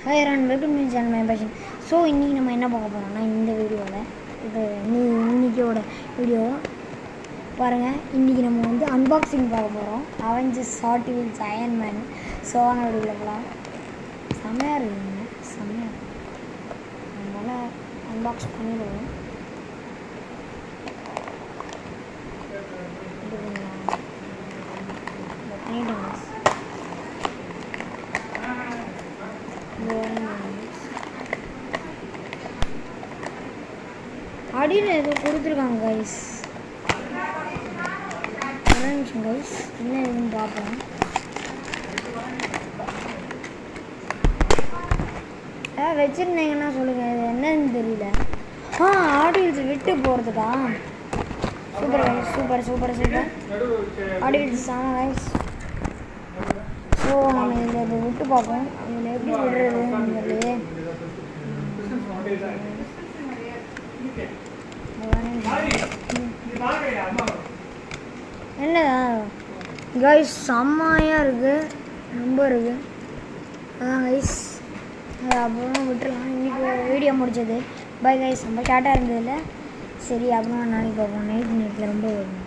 Higher and welcome to channel my passion so இன்றைக்கி நம்ம என்ன பார்க்க போகிறோம்னா இந்த வீடியோவில் இது நீ இன்னைக்கோட வீடியோ பாருங்கள் இன்றைக்கி நம்ம வந்து அன்பாக்சிங் பார்க்க போகிறோம் Avengers short wheels iron man சோன வீடியோவில் போகலாம் செம்மையாக இருக்குங்க செம்மையாக அதனால் அன்பாக்ஸ் பண்ணிடுவோம் இது பண்ணலாம். இதை பண்ணிட்டேன் guys. அடியில் ஏதோ கொடுத்துருக்காங்க கைஸ் ஒரு நிமிஷம் கைஸ் என்ன இதுன்னு பார்ப்போம் ஏதாவது வச்சுருந்தீங்கன்னா சொல்லுங்கள் இது என்னன்னு தெரியல ஆ ஆடியன்ஸ் விட்டு போகிறதுக்கா super guys super super super audience ஆமாம் கைஸ் ஸோ நம்ம இதில் இதை விட்டு பார்ப்போம் இதில் எப்படி விடுறதுன்னு தெரியலையே என்னதா கைஸ் செம்மையாக இருக்குது ரொம்ப இருக்குது அதான் கைஸ் அது அப்புறம் விட்டுறலாம் இன்றைக்கி வீடியோ முடிச்சது பை கைஸ் ரொம்ப ஷார்ட்டாக இருந்ததில்ல சரி அப்புறம் நாளைக்கு பார்ப்போம் நைட் நைட்டில் ரொம்ப